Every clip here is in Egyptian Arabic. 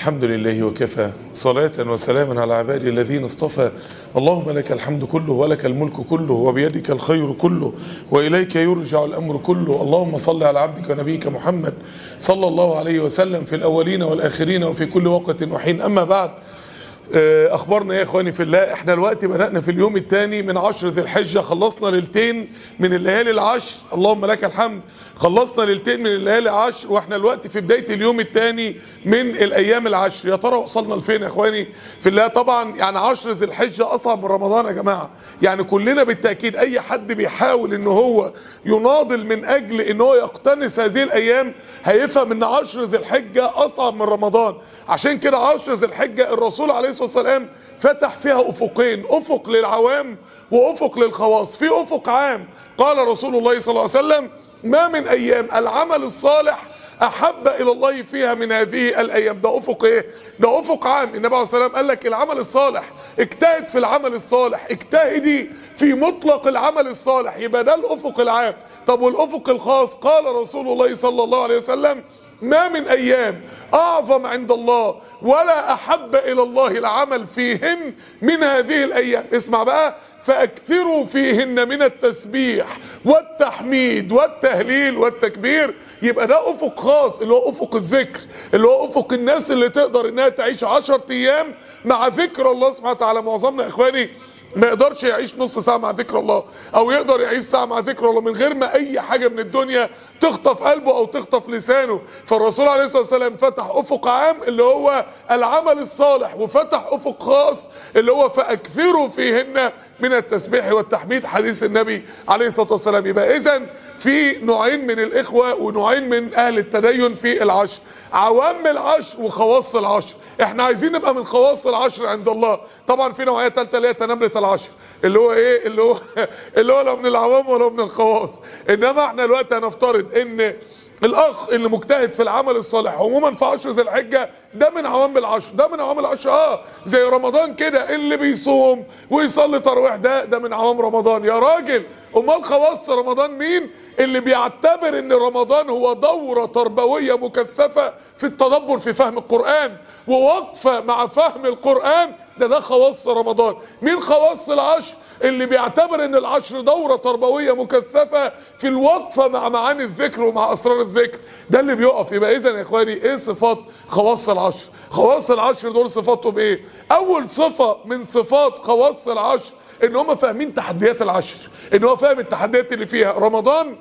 الحمد لله وكفى صلاة وسلاما على عبادي الذين اصطفى اللهم لك الحمد كله ولك الملك كله وبيدك الخير كله وإليك يرجع الأمر كله اللهم صل على عبدك ونبيك محمد صلى الله عليه وسلم في الأولين والآخرين وفي كل وقت وحين أما بعد اخبارنا يا اخواني في الله احنا الوقت بدأنا في اليوم الثاني من عشر ذي الحجة خلصنا ليلتين من الليالي العشر اللهم لك الحمد خلصنا ليلتين من الليالي العشر واحنا الوقت في بداية اليوم الثاني من الايام العشر يا ترى وصلنا لفين يا اخواني في الله طبعا يعني عشر ذي الحجة اصعب من رمضان يا جماعة يعني كلنا بالتأكيد اي حد بيحاول ان هو يناضل من اجل ان هو يقتنس هذه الايام هيفهم ان عشر ذي الحجة اصعب من رمضان عشان كده عشر ذي الحجة الرسول عليه الصلاة والسلام فتح فيها افقين افق للعوام وافق للخواص في افق عام قال رسول الله صلى الله عليه وسلم ما من ايام العمل الصالح احب الى الله فيها من هذه الايام ده افق ايه ده افق عام النبي عليه الصلاه والسلام قال لك العمل الصالح اجتهد في العمل الصالح اجتهدي في مطلق العمل الصالح يبقى ده الافق العام طب والافق الخاص قال رسول الله صلى الله عليه وسلم ما من ايام اعظم عند الله ولا احب الى الله العمل فيهن من هذه الايام اسمع بقى فاكثروا فيهن من التسبيح والتحميد والتهليل والتكبير يبقى ده افق خاص اللي هو افق الذكر اللي هو افق الناس اللي تقدر انها تعيش عشر ايام مع ذكر الله سبحانه وتعالى معظمنا يا اخواني ما يقدرش يعيش نص ساعة مع ذكر الله او يقدر يعيش ساعة مع ذكر الله من غير ما اي حاجة من الدنيا تخطف قلبه او تخطف لسانه فالرسول عليه الصلاة والسلام فتح افق عام اللي هو العمل الصالح وفتح افق خاص اللي هو فاكثروا فيهن من التسبيح والتحميد حديث النبي عليه الصلاة والسلام يبقى اذا في نوعين من الاخوة ونوعين من اهل التدين في العشر عوام العشر وخواص العشر احنا عايزين نبقى من خواص العشر عند الله طبعا في نوعيه ثالثه اللي هي تنمره العشر اللي هو ايه اللي هو اللي هو لا من العوام ولا من الخواص انما احنا دلوقتي هنفترض ان الاخ اللي مجتهد في العمل الصالح عموما في عشر ذي الحجه ده من عوام العشر ده من عوام العشر اه زي رمضان كده اللي بيصوم ويصلي تراويح ده ده من عوام رمضان يا راجل امال خواص رمضان مين اللي بيعتبر ان رمضان هو دورة تربوية مكثفة في التدبر في فهم القرآن ووقفة مع فهم القرآن ده ده خواص رمضان مين خواص العشر اللي بيعتبر ان العشر دورة تربوية مكثفة في الوقفة مع معاني الذكر ومع اسرار الذكر ده اللي بيقف يبقى اذا يا اخواني ايه صفات خواص العشر خواص العشر دول صفاتهم ايه اول صفة من صفات خواص العشر ان هم فاهمين تحديات العشر ان هو فاهم التحديات اللي فيها رمضان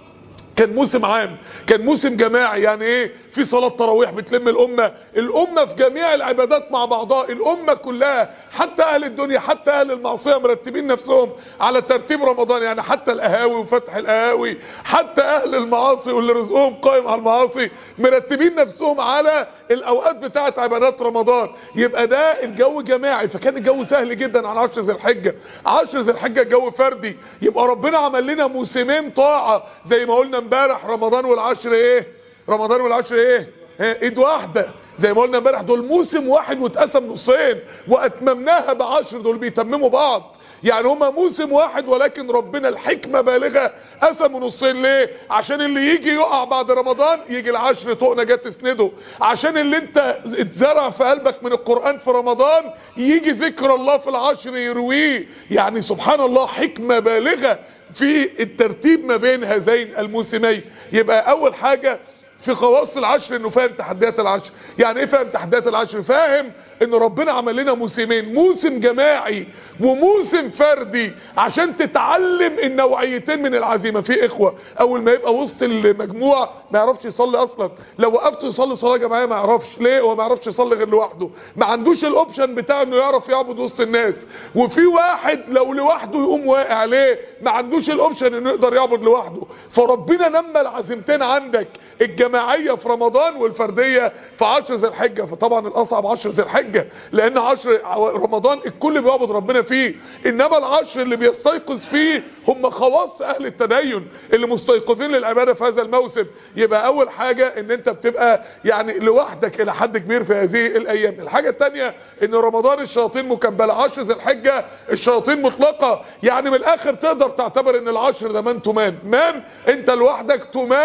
كان موسم عام كان موسم جماعي يعني ايه في صلاة تراويح بتلم الامة الامة في جميع العبادات مع بعضها الامة كلها حتى اهل الدنيا حتى اهل المعصية مرتبين نفسهم على ترتيب رمضان يعني حتى القهاوي وفتح القهاوي حتى اهل المعاصي واللي رزقهم قائم على المعاصي مرتبين نفسهم على الاوقات بتاعه عبادات رمضان يبقى ده الجو جماعي فكان الجو سهل جدا على 10 ذي الحجه 10 ذي الحجه الجو فردي يبقى ربنا عمل لنا موسمين طاعه زي ما قلنا امبارح رمضان والعشر ايه رمضان والعشر ايه ايد واحده زي ما قلنا امبارح دول موسم واحد واتقسم نصين واتممناها بعشر دول بيتمموا بعض يعني هما موسم واحد ولكن ربنا الحكمة بالغة قسموا نصين ليه عشان اللي يجي يقع بعد رمضان يجي العشر طوق نجاة تسنده عشان اللي انت اتزرع في قلبك من القرآن في رمضان يجي ذكر الله في العشر يرويه يعني سبحان الله حكمة بالغة في الترتيب ما بين هذين الموسمين يبقى اول حاجة في خواص العشر انه فاهم تحديات العشر يعني ايه فاهم تحديات العشر فاهم ان ربنا عمل لنا موسمين موسم جماعي وموسم فردي عشان تتعلم النوعيتين من العزيمة في اخوة اول ما يبقى وسط المجموعة ما يعرفش يصلي اصلا لو وقفته يصلي صلاة جماعية ما يعرفش ليه هو ما يعرفش يصلي غير لوحده ما عندوش الاوبشن بتاع انه يعرف يعبد وسط الناس وفي واحد لو لوحده يقوم واقع ليه ما عندوش الاوبشن انه يقدر يعبد لوحده فربنا نمى العزيمتين عندك الجماعية في رمضان والفردية في عشر ذي الحجة فطبعا الاصعب عشر ذي الحجة لان عشر رمضان الكل بيعبد ربنا فيه انما العشر اللي بيستيقظ فيه هم خواص اهل التدين اللي مستيقظين للعبادة في هذا الموسم يبقى اول حاجة ان انت بتبقى يعني لوحدك الى حد كبير في هذه الايام الحاجة التانية ان رمضان الشياطين مكبلة عشر ذي الحجة الشياطين مطلقة يعني من الاخر تقدر تعتبر ان العشر ده مان تمان مان انت لوحدك تمان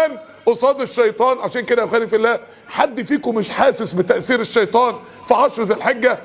قصاد الشيطان عشان كده يا اخواني في الله حد فيكم مش حاسس بتأثير الشيطان في عشر ذي الحجة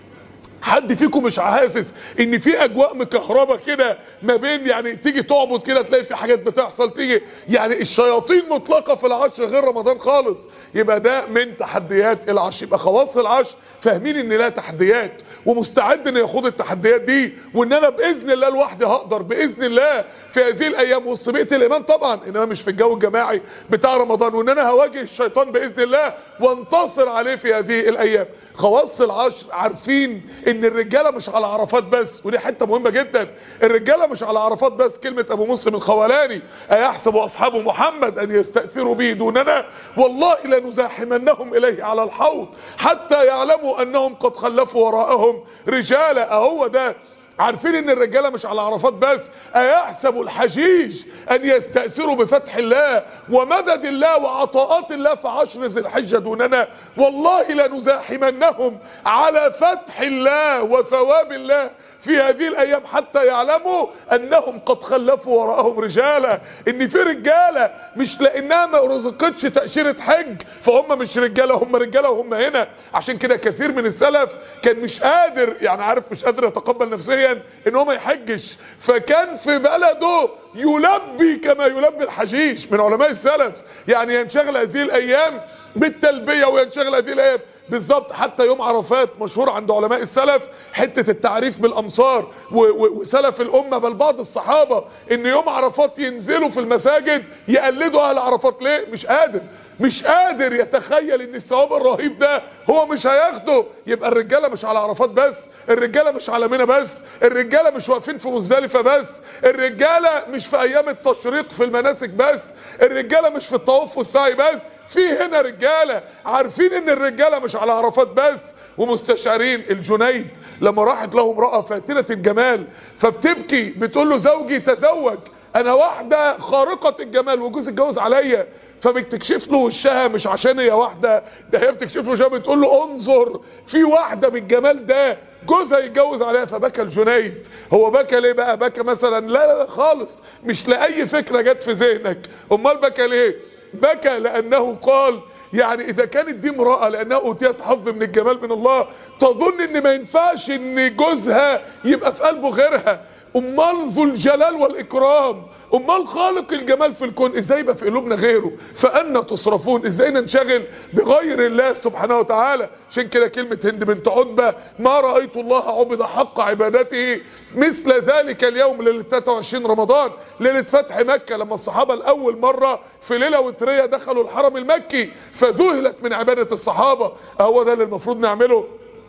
حد فيكم مش حاسس ان في اجواء مكهربه كده ما بين يعني تيجي تعبد كده تلاقي في حاجات بتحصل تيجي يعني الشياطين مطلقه في العشر غير رمضان خالص يبقى ده من تحديات العشر يبقى خواص العشر فاهمين ان لها تحديات ومستعد ان يخوض التحديات دي وان انا باذن الله لوحدي هقدر باذن الله في هذه الايام وسط بيئه الايمان طبعا انما مش في الجو الجماعي بتاع رمضان وان انا هواجه الشيطان باذن الله وانتصر عليه في هذه الايام خواص العشر عارفين ان الرجاله مش على عرفات بس ودي حته مهمه جدا الرجاله مش على عرفات بس كلمه ابو مسلم الخولاني ايحسب اصحاب محمد ان يستاثروا به دوننا والله لنزاحمنهم اليه على الحوض حتى يعلموا انهم قد خلفوا وراءهم رجالا اهو ده عارفين ان الرجاله مش على عرفات بس ايحسب الحجيج ان يستأثروا بفتح الله ومدد الله وعطاءات الله في عشر ذي الحجه دوننا والله لنزاحمنهم على فتح الله وثواب الله في هذه الايام حتى يعلموا انهم قد خلفوا وراءهم رجالا ان في رجاله مش لانها ما رزقتش تاشيره حج فهم مش رجاله هم رجاله وهم هنا عشان كده كثير من السلف كان مش قادر يعني عارف مش قادر يتقبل نفسيا ان هو ما يحجش فكان في بلده يلبي كما يلبي الحجيج من علماء السلف يعني ينشغل هذه الايام بالتلبيه وينشغل هذه الايام بالظبط حتى يوم عرفات مشهور عند علماء السلف حتة التعريف بالامصار وسلف الامة بل بعض الصحابة ان يوم عرفات ينزلوا في المساجد يقلدوا اهل عرفات ليه مش قادر مش قادر يتخيل ان الثواب الرهيب ده هو مش هياخده يبقى الرجالة مش على عرفات بس الرجالة مش على منى بس الرجالة مش واقفين في مزدلفة بس الرجالة مش في ايام التشريق في المناسك بس الرجالة مش في الطواف والسعي بس في هنا رجالة عارفين ان الرجالة مش على عرفات بس ومستشعرين الجنيد لما راحت له امرأة فاتنة الجمال فبتبكي بتقول له زوجي تزوج انا واحدة خارقة الجمال وجوز اتجوز عليا فبتكشف له وشها مش عشان هي واحدة ده هي بتكشف له وشها بتقول له انظر في واحدة بالجمال ده جوزها يتجوز عليها فبكى الجنيد هو بكى ليه بقى بكى مثلا لا لا لا خالص مش لأي فكرة جت في ذهنك امال بكى ليه بكى لانه قال يعني اذا كانت دي امرأة لانها اوتيت حظ من الجمال من الله تظن ان ما ينفعش ان جوزها يبقى في قلبه غيرها امال ذو الجلال والاكرام امال خالق الجمال في الكون ازاي يبقى في قلوبنا غيره فانا تصرفون ازاي ننشغل بغير الله سبحانه وتعالى عشان كده كلمة هند بنت عتبة ما رأيت الله عبد حق عبادته مثل ذلك اليوم ليلة 23 رمضان ليلة فتح مكة لما الصحابة الاول مرة في ليلة وترية دخلوا الحرم المكي فذهلت من عبادة الصحابة هو ده اللي المفروض نعمله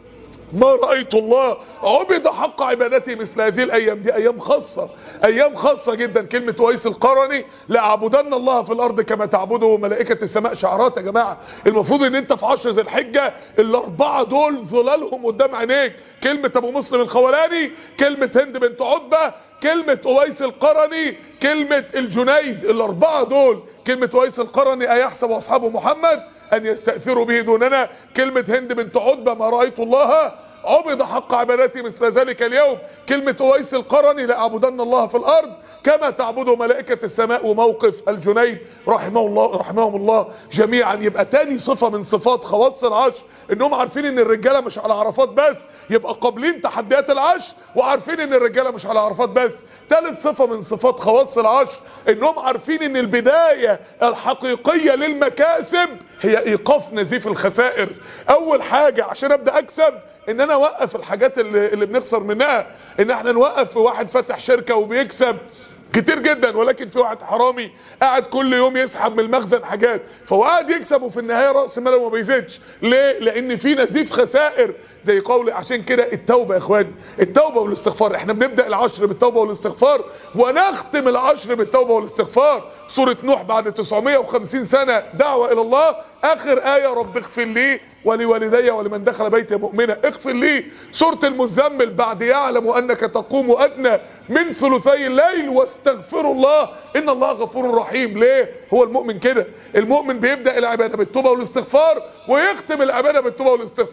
ما رأيت الله عبد حق عبادته مثل هذه الأيام دي أيام خاصة أيام خاصة جدا كلمة ويس القرني لأعبدن الله في الأرض كما تعبده ملائكة السماء شعارات يا جماعة المفروض ان انت في عشر ذي الحجة الأربعة دول ظلالهم قدام عينيك كلمة أبو مسلم الخولاني كلمة هند بنت عتبة كلمة أويس القرني كلمة الجنيد الأربعة دول كلمة أويس القرني أيحسب أصحاب محمد أن يستأثروا به دوننا كلمة هند بنت عتبة ما رأيت الله عبد حق عبادتي مثل ذلك اليوم كلمة أويس القرني لأعبدن الله في الأرض كما تعبد ملائكة السماء وموقف الجنيد رحمه الله رحمهم الله جميعا يبقى تاني صفة من صفات خواص العشر انهم عارفين ان الرجالة مش على عرفات بس يبقى قابلين تحديات العشر وعارفين ان الرجالة مش على عرفات بس ثالث صفة من صفات خواص العشر انهم عارفين ان البداية الحقيقية للمكاسب هي ايقاف نزيف الخسائر اول حاجة عشان ابدأ اكسب ان انا اوقف الحاجات اللي, اللي بنخسر منها ان احنا نوقف في واحد فتح شركة وبيكسب كتير جدا ولكن في واحد حرامي قاعد كل يوم يسحب من المخزن حاجات فهو قاعد يكسب وفي النهايه راس ماله ما بيزيدش ليه لان في نزيف خسائر زي قول عشان كده التوبه يا اخواني التوبه والاستغفار احنا بنبدا العشر بالتوبه والاستغفار ونختم العشر بالتوبه والاستغفار سوره نوح بعد 950 سنه دعوه الى الله اخر ايه رب اغفر لي ولوالدي ولمن دخل بيتي مؤمنا اغفر لي سورة المزمل بعد يعلم انك تقوم ادنى من ثلثي الليل واستغفروا الله ان الله غفور رحيم ليه هو المؤمن كده المؤمن بيبدأ العبادة بالتوبة والاستغفار ويختم العبادة بالتوبة والاستغفار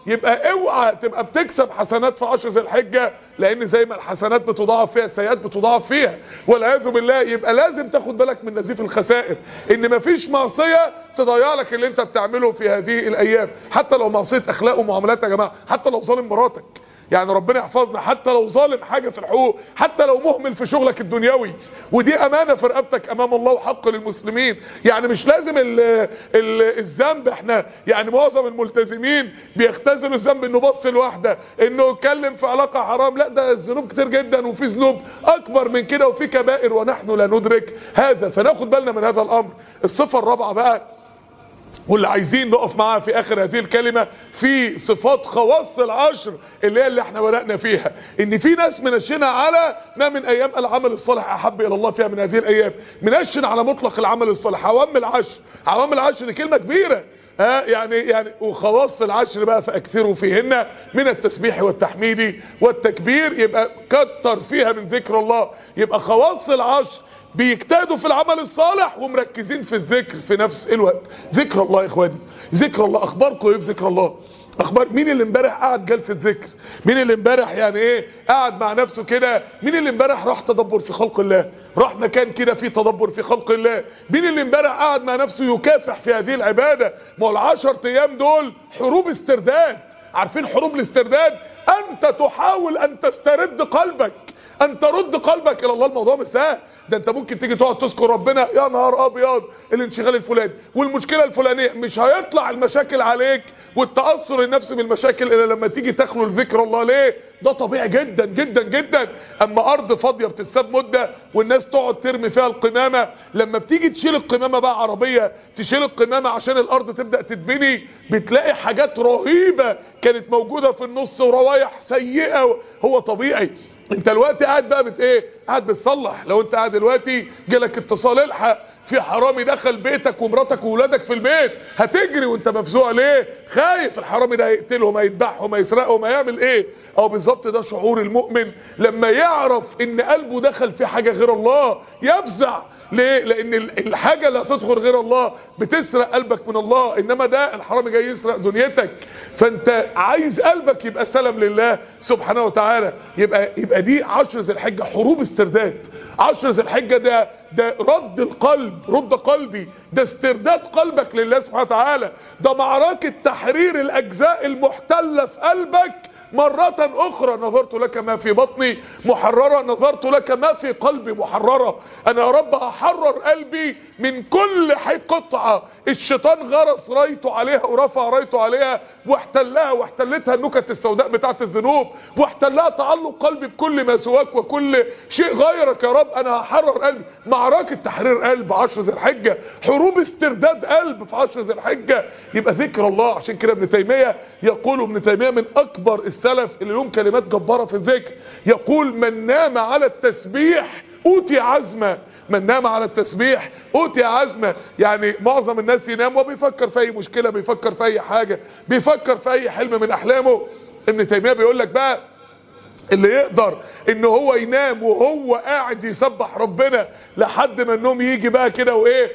يبقى اوعى تبقى بتكسب حسنات في عشر ذي الحجة لان زي ما الحسنات بتضاعف فيها السيئات بتضاعف فيها والعياذ بالله يبقى لازم تاخد بالك من نزيف الخسائر ان مفيش معصية تضيع لك اللي انت بتعمله في هذه الايام حتى لو معصية اخلاق ومعاملات يا جماعة حتى لو ظالم مراتك يعني ربنا يحفظنا حتى لو ظالم حاجة في الحقوق حتى لو مهمل في شغلك الدنيوي ودي امانة في رقبتك امام الله وحق للمسلمين يعني مش لازم ال ال الذنب احنا يعني معظم الملتزمين بيختزلوا الذنب انه بص لواحدة انه اتكلم في علاقة حرام لا ده الذنوب كتير جدا وفي ذنوب اكبر من كده وفي كبائر ونحن لا ندرك هذا فناخد بالنا من هذا الامر الصفة الرابعة بقى واللي عايزين نقف معاها في اخر هذه الكلمة في صفات خواص العشر اللي هي اللي احنا ورقنا فيها ان في ناس منشنها على ما من ايام العمل الصالح احب الى الله فيها من هذه الايام منشن على مطلق العمل الصالح عوام العشر عوام العشر دي كلمة كبيرة ها يعني يعني وخواص العشر بقى فاكثروا فيهن من التسبيح والتحميد والتكبير يبقى كتر فيها من ذكر الله يبقى خواص العشر بيجتهدوا في العمل الصالح ومركزين في الذكر في نفس الوقت ذكر الله يا اخواني ذكر الله اخباركم ايه في ذكر الله اخبار مين اللي امبارح قعد جلسه ذكر مين اللي امبارح يعني ايه قعد مع نفسه كده مين اللي امبارح راح تدبر في خلق الله راح مكان كده فيه تدبر في خلق الله مين اللي امبارح قعد مع نفسه يكافح في هذه العباده ما هو العشر ايام دول حروب استرداد عارفين حروب الاسترداد انت تحاول ان تسترد قلبك ان ترد قلبك الى الله الموضوع مش سهل ده انت ممكن تيجي تقعد تذكر ربنا يا نهار ابيض الانشغال الفلاني والمشكله الفلانيه مش هيطلع المشاكل عليك والتاثر النفسي بالمشاكل الا لما تيجي تخلو لذكر الله ليه ده طبيعي جدا جدا جدا اما ارض فاضيه بتتساب مده والناس تقعد ترمي فيها القمامه لما بتيجي تشيل القمامه بقى عربيه تشيل القمامه عشان الارض تبدا تتبني بتلاقي حاجات رهيبه كانت موجوده في النص وروايح سيئه هو طبيعي انت دلوقتي قاعد بقى بت ايه قاعد بتصلح لو انت قاعد دلوقتي جالك اتصال الحق في حرامي دخل بيتك ومراتك وولادك في البيت هتجري وانت مفزوع ليه خايف الحرامي ده هيقتلهم هيذبحهم هيسرقهم هيعمل ايه او بالظبط ده شعور المؤمن لما يعرف ان قلبه دخل في حاجه غير الله يفزع ليه لان الحاجه اللي هتدخل غير الله بتسرق قلبك من الله انما ده الحرامي جاي يسرق دنيتك فانت عايز قلبك يبقى سلام لله سبحانه وتعالى يبقى يبقى دي عشر ذي الحجه حروب استرداد عشر ذي الحجه ده ده رد القلب رد قلبي ده استرداد قلبك لله سبحانه وتعالى ده معركه تحرير الاجزاء المحتله في قلبك مرة اخرى نظرت لك ما في بطني محررة نظرت لك ما في قلبي محررة انا يا رب هحرر قلبي من كل حي قطعة الشيطان غرس رايته عليها ورفع رايته عليها واحتلها واحتلتها النكت السوداء بتاعت الذنوب واحتلها تعلق قلبي بكل ما سواك وكل شيء غيرك يا رب انا هحرر قلبي معركة تحرير قلب عشر ذي الحجة حروب استرداد قلب في عشر ذي الحجة يبقى ذكر الله عشان كده ابن تيمية يقول ابن تيمية من اكبر السلف اللي لهم كلمات جبارة في الذكر يقول من نام على التسبيح اوتي عزمة من نام على التسبيح اوتي عزمة يعني معظم الناس ينام وبيفكر في اي مشكلة بيفكر في اي حاجة بيفكر في اي حلم من احلامه ابن تيمية بيقول لك بقى اللي يقدر ان هو ينام وهو قاعد يسبح ربنا لحد ما النوم يجي بقى كده وايه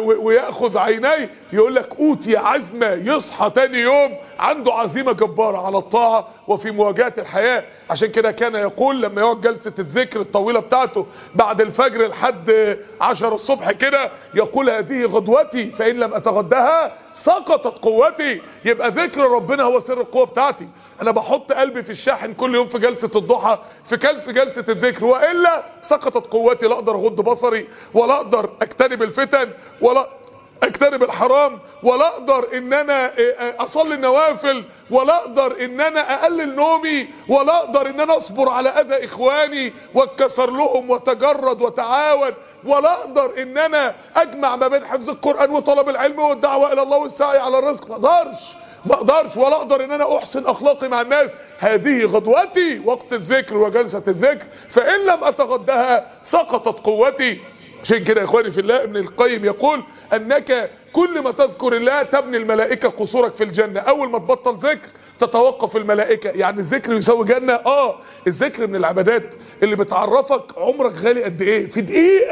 وياخذ عينيه يقول لك اوتي عزمه يصحى تاني يوم عنده عزيمه جباره على الطاعه وفي مواجهه الحياه عشان كده كان يقول لما يقعد جلسه الذكر الطويله بتاعته بعد الفجر لحد 10 الصبح كده يقول هذه غدوتي فان لم اتغداها سقطت قوتي يبقى ذكر ربنا هو سر القوه بتاعتي انا بحط قلبي في الشاحن كل يوم في جلسه الضحى في جلسه جلسه الذكر والا سقطت قوتي لا اقدر اغض بصري ولا اقدر اجتنب الفتن ولا اجتنب الحرام ولا اقدر ان انا اصلي النوافل ولا اقدر ان انا اقلل نومي ولا اقدر ان انا اصبر على اذى اخواني واتكسر لهم وتجرد وتعاون ولا اقدر ان انا اجمع ما بين حفظ القرآن وطلب العلم والدعوة الى الله والسعي على الرزق ما اقدرش ما اقدرش ولا اقدر ان انا احسن اخلاقي مع الناس هذه غدوتي وقت الذكر وجلسة الذكر فان لم اتغدها سقطت قوتي عشان كده يا اخواني في الله ابن القيم يقول انك كل ما تذكر الله تبني الملائكة قصورك في الجنة اول ما تبطل ذكر تتوقف الملائكة يعني الذكر يساوي جنة اه الذكر من العبادات اللي بتعرفك عمرك غالي قد ايه في دقيقة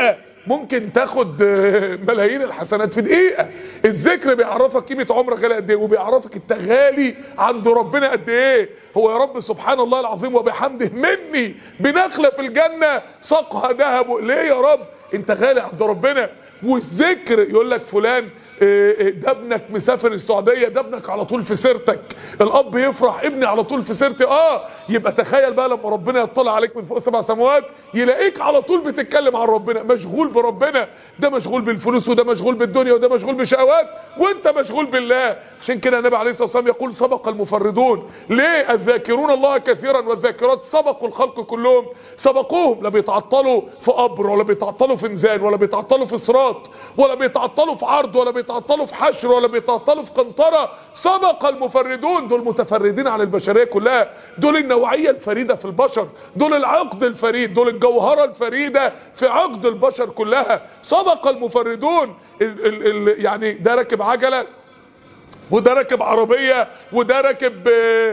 ممكن تاخد ملايين الحسنات في دقيقة الذكر بيعرفك قيمة عمرك غالي قد ايه وبيعرفك انت غالي عند ربنا قد ايه هو يا رب سبحان الله العظيم وبحمده مني بنخلة في الجنة سقها ذهب ليه يا رب انت غالي عند ربنا والذكر يقول لك فلان ده ابنك مسافر السعودية ده ابنك على طول في سيرتك الاب يفرح ابني على طول في سيرتي اه يبقى تخيل بقى لما ربنا يطلع عليك من فوق سبع سماوات يلاقيك على طول بتتكلم عن ربنا مشغول بربنا ده مشغول بالفلوس وده مشغول بالدنيا وده مشغول بشهوات وانت مشغول بالله عشان كده النبي عليه الصلاه والسلام يقول سبق المفردون ليه الذاكرون الله كثيرا والذاكرات سبقوا الخلق كلهم سبقوهم لا بيتعطلوا في قبر ولا بيتعطلوا في ميزان ولا بيتعطلوا في صراط ولا بيتعطلوا في عرض ولا بيتعطلوا في حشر ولا بيتعطلوا في قنطرة سبق المفردون دول متفردين عن البشرية كلها دول النوعية الفريدة في البشر دول العقد الفريد دول الجوهرة الفريدة في عقد البشر كلها سبق المفردون ال ال ال يعني ده راكب عجلة وده راكب عربية وده راكب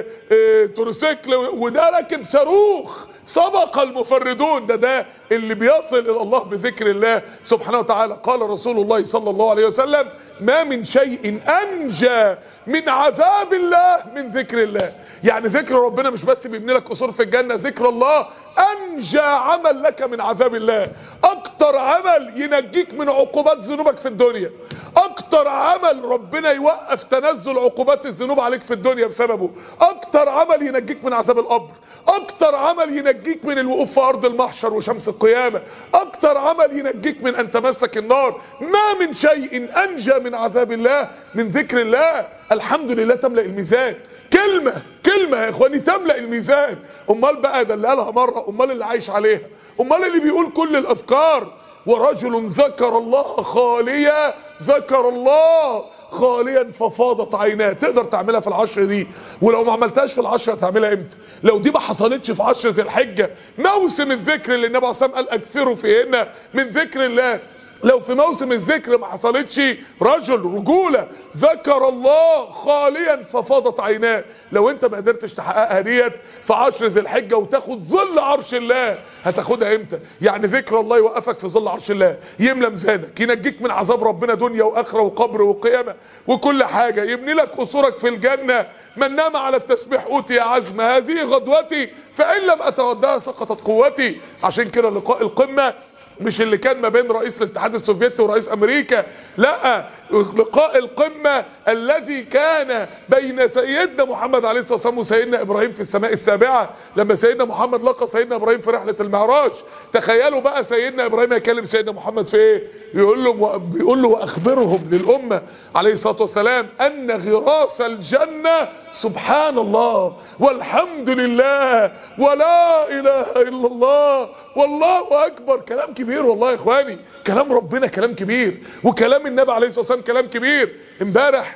تروسيكل وده راكب صاروخ سبق المفردون ده ده اللي بيصل الى الله بذكر الله سبحانه وتعالى قال رسول الله صلى الله عليه وسلم ما من شيء انجى من عذاب الله من ذكر الله يعني ذكر ربنا مش بس بيبني لك قصور في الجنة ذكر الله انجى عمل لك من عذاب الله اكتر عمل ينجيك من عقوبات ذنوبك في الدنيا اكتر عمل ربنا يوقف تنزل عقوبات الذنوب عليك في الدنيا بسببه اكتر عمل ينجيك من عذاب القبر اكتر عمل ينجيك من الوقوف في ارض المحشر وشمس القيامة اكتر عمل ينجيك من ان تمسك النار ما من شيء انجى من عذاب الله من ذكر الله الحمد لله تملأ الميزان كلمة كلمة يا اخواني تملأ الميزان امال بقى ده اللي قالها مرة امال اللي عايش عليها امال اللي بيقول كل الاذكار ورجل ذكر الله خاليا ذكر الله خاليا ففاضت عيناه تقدر تعملها في العشر دي ولو ما عملتهاش في العشر هتعملها امتى لو دي ما حصلتش في عشر ذي الحجه موسم الذكر اللي النبي عليه الصلاه والسلام قال اكثروا فيهن من ذكر الله لو في موسم الذكر ما حصلتش رجل رجولة ذكر الله خاليا ففاضت عيناه لو انت ما قدرتش تحققها ديت في عشر ذي الحجة وتاخد ظل عرش الله هتاخدها امتى يعني ذكر الله يوقفك في ظل عرش الله يملى ميزانك ينجيك من عذاب ربنا دنيا واخره وقبر وقيامة وكل حاجة يبني لك قصورك في الجنة من نام على التسبيح اوتي عزم هذه غدوتي فان لم اتغداها سقطت قوتي عشان كده لقاء القمة مش اللي كان ما بين رئيس الاتحاد السوفيتي ورئيس امريكا لا لقاء القمة الذي كان بين سيدنا محمد عليه الصلاة والسلام وسيدنا ابراهيم في السماء السابعة لما سيدنا محمد لقى سيدنا ابراهيم في رحلة المعراج تخيلوا بقى سيدنا ابراهيم يكلم سيدنا محمد في ايه يقول له بيقول له واخبرهم للامة عليه الصلاة والسلام ان غراس الجنة سبحان الله والحمد لله ولا اله الا الله والله اكبر كلام كبير والله يا اخواني كلام ربنا كلام كبير وكلام النبي عليه الصلاه والسلام كلام كبير امبارح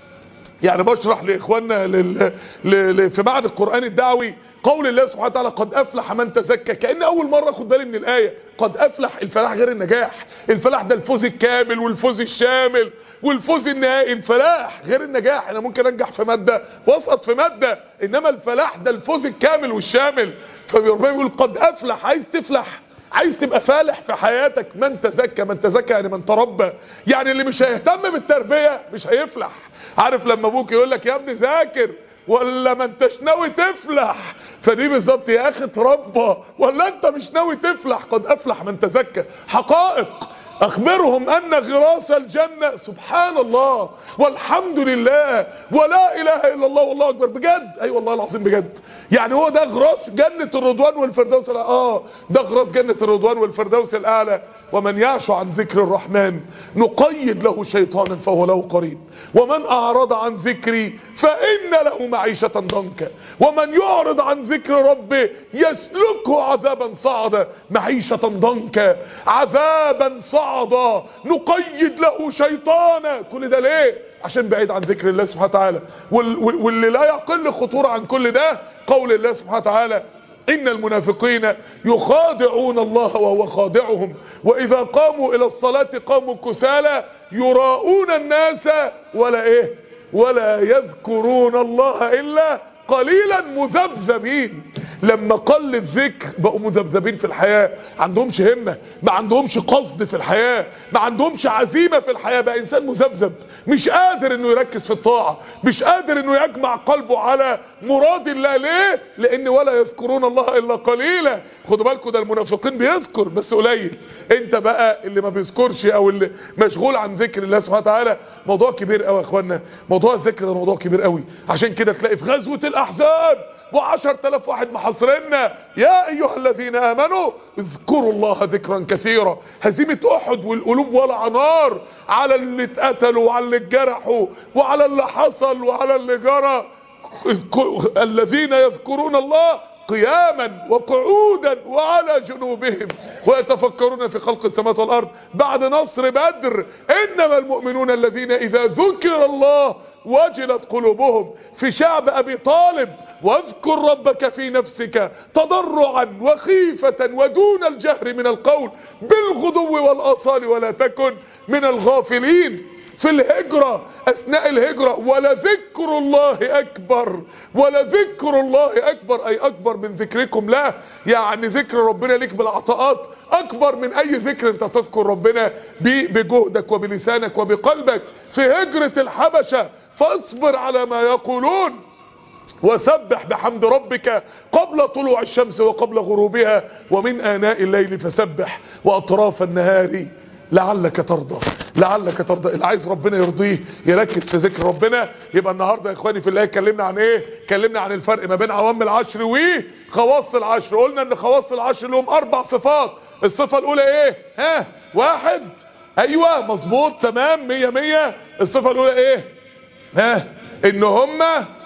يعني بشرح لاخواننا لل... ل... في معهد القران الدعوي قول الله سبحانه وتعالى قد افلح من تزكى كان اول مره اخد بالي من الايه قد افلح الفلاح غير النجاح الفلاح ده الفوز الكامل والفوز الشامل والفوز النهائي الفلاح غير النجاح انا ممكن انجح في ماده واسقط في ماده انما الفلاح ده الفوز الكامل والشامل فربنا بيقول قد افلح عايز تفلح عايز تبقى فالح في حياتك من تزكى من تزكى يعني من تربى يعني اللي مش هيهتم بالتربيه مش هيفلح عارف لما ابوك يقول لك يا ابني ذاكر ولا ما انتش ناوي تفلح فدي بالظبط يا اخي اتربى ولا انت مش ناوي تفلح قد افلح من تزكى حقائق اخبرهم ان غراس الجنة سبحان الله والحمد لله ولا اله الا الله والله اكبر بجد اي أيوة والله العظيم بجد يعني هو ده غراس جنة الرضوان والفردوس الاعلى اه ده غراس جنة الرضوان والفردوس الاعلى ومن يعش عن ذكر الرحمن نقيد له شيطانا فهو له قريب ومن اعرض عن ذكري فان له معيشة ضنكا ومن يعرض عن ذكر ربه يسلكه عذابا صعدا معيشة ضنكا عذابا صعدا نقيد له شيطانا كل ده ليه عشان بعيد عن ذكر الله سبحانه وتعالى واللي لا يقل خطورة عن كل ده قول الله سبحانه وتعالى إن المنافقين يخادعون الله وهو خادعهم وإذا قاموا إلى الصلاة قاموا كسالى يراؤون الناس ولا إيه ولا يذكرون الله إلا قليلا مذبذبين لما قل الذكر بقوا مذبذبين في الحياة ما عندهمش همة ما عندهمش قصد في الحياة ما عندهمش عزيمة في الحياة بقى انسان مذبذب مش قادر انه يركز في الطاعة مش قادر انه يجمع قلبه على مراد الله ليه لان ولا يذكرون الله الا قليلا خدوا بالكم ده المنافقين بيذكر بس قليل انت بقى اللي ما بيذكرش او اللي مشغول عن ذكر الله سبحانه وتعالى موضوع كبير قوي يا اخوانا موضوع الذكر ده موضوع كبير قوي عشان كده تلاقي في غزوة الاحزاب و10000 واحد محاصرنا يا ايها الذين امنوا اذكروا الله ذكرا كثيرا هزيمة احد والقلوب ولع نار على اللي اتقتلوا وعلى اللي اتجرحوا وعلى اللي حصل وعلى اللي جرى اذكر- الذين يذكرون الله قياما وقعودا وعلى جنوبهم ويتفكرون في خلق السماوات والارض بعد نصر بدر انما المؤمنون الذين اذا ذكر الله وجلت قلوبهم في شعب ابي طالب واذكر ربك في نفسك تضرعا وخيفة ودون الجهر من القول بالغدو والاصال ولا تكن من الغافلين في الهجرة اثناء الهجرة ولذكر الله اكبر ولذكر الله اكبر اي اكبر من ذكركم له يعني ذكر ربنا ليك بالعطاءات اكبر من اي ذكر انت تذكر ربنا بيه بجهدك وبلسانك وبقلبك في هجرة الحبشة فاصبر على ما يقولون وسبح بحمد ربك قبل طلوع الشمس وقبل غروبها ومن آناء الليل فسبح وأطراف النهار لعلك ترضى لعلك ترضى اللي عايز ربنا يرضيه يركز في ذكر ربنا يبقى النهارده يا اخواني في الله اتكلمنا عن ايه اتكلمنا عن الفرق ما بين عوام العشر وخواص العشر قلنا ان خواص العشر لهم اربع صفات الصفه الاولى ايه ها واحد ايوه مظبوط تمام مية مية الصفه الاولى ايه ها ان هم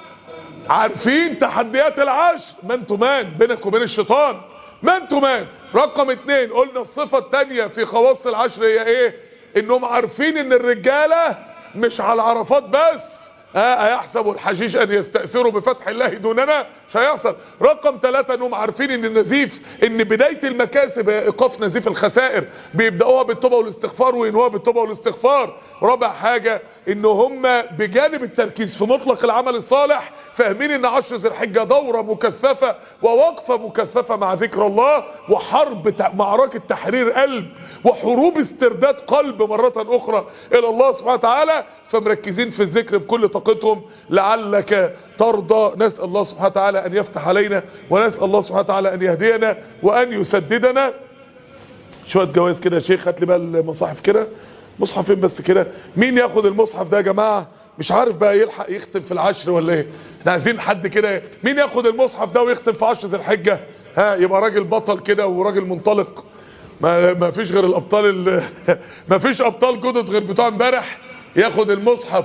عارفين تحديات العشر مان تو مان بينك وبين الشيطان مان تو مان رقم اتنين قلنا الصفة التانية في خواص العشر هي ايه انهم عارفين ان الرجالة مش على عرفات بس ها هيحسب الحشيش ان يستأثروا بفتح الله دوننا مش هيحصل رقم ثلاثة انهم عارفين ان النزيف ان بداية المكاسب هي ايقاف نزيف الخسائر بيبدأوها بالتوبة والاستغفار وينوها بالتوبة والاستغفار رابع حاجة ان هم بجانب التركيز في مطلق العمل الصالح فاهمين ان عشر ذي الحجة دورة مكثفة ووقفة مكثفة مع ذكر الله وحرب تع- معركة تحرير قلب وحروب استرداد قلب مرة اخرى الى الله سبحانه وتعالى فمركزين في الذكر بكل طاقتهم لعلك ترضى نسأل الله سبحانه وتعالى ان يفتح علينا ونسأل الله سبحانه وتعالى ان يهدينا وان يسددنا شوية جواز كده يا شيخ هات لي بقى المصاحف كده مصحفين بس كده مين ياخد المصحف ده يا جماعة مش عارف بقى يلحق يختم في العشر ولا ايه احنا عايزين حد كده مين ياخد المصحف ده ويختم في عشر ذي الحجة ها يبقى راجل بطل كده وراجل منطلق ما ما فيش غير الابطال ال... ما فيش ابطال جدد غير بتوع امبارح ياخد المصحف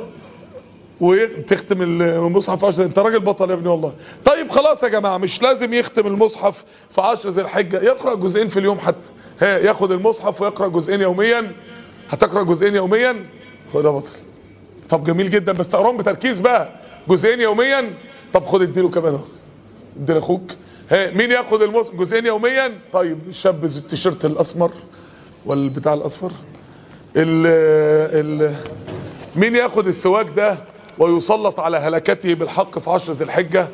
وتختم المصحف في عشر انت راجل بطل يا ابني والله طيب خلاص يا جماعة مش لازم يختم المصحف في عشر ذي الحجة يقرأ جزئين في اليوم حتى ها ياخد المصحف ويقرأ جزئين يوميا هتقرأ جزئين يوميا خد يا بطل طب جميل جدا بس تقراهم بتركيز بقى جزئين يوميا طب خد اديله كمان اهو ادي لاخوك ها مين ياخد المصحف جزئين يوميا طيب الشاب ذو التيشيرت الاسمر والبتاع الاصفر ال ال مين ياخد السواك ده ويسلط على هلكته بالحق في عشر ذي الحجة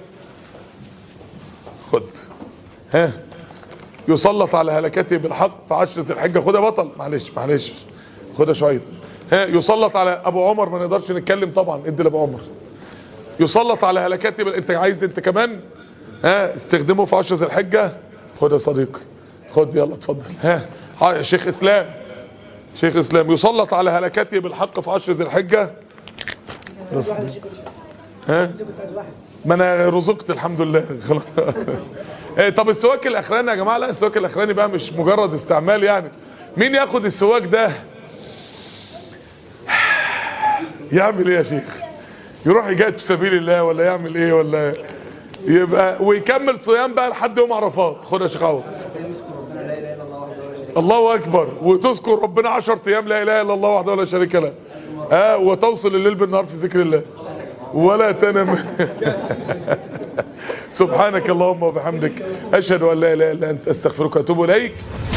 خد ها يسلط على هلكته بالحق في عشر ذي الحجة خد يا بطل معلش معلش خد يا شوية ها يسلط على ابو عمر ما نقدرش نتكلم طبعا ادي لابو عمر يسلط على هلكته بال... انت عايز انت كمان ها استخدمه في عشر ذي الحجة خد يا صديقي خد يلا اتفضل ها ها يا شيخ اسلام شيخ اسلام يسلط على هلكته بالحق في عشر ذي الحجة ها ما انا رزقت الحمد لله خلاص إيه طب السواك الاخراني يا جماعه لا السواك الاخراني بقى مش مجرد استعمال يعني مين ياخد السواك ده يعمل ايه يا شيخ يروح يجاهد في سبيل الله ولا يعمل ايه ولا يبقى ويكمل صيام بقى لحد يوم عرفات خد يا شيخ عوض الله اكبر وتذكر ربنا 10 ايام لا اله الا الله وحده لا شريك له اه وتوصل الليل بالنهار في ذكر الله ولا تنم سبحانك اللهم وبحمدك اشهد ان لا اله الا انت استغفرك واتوب اليك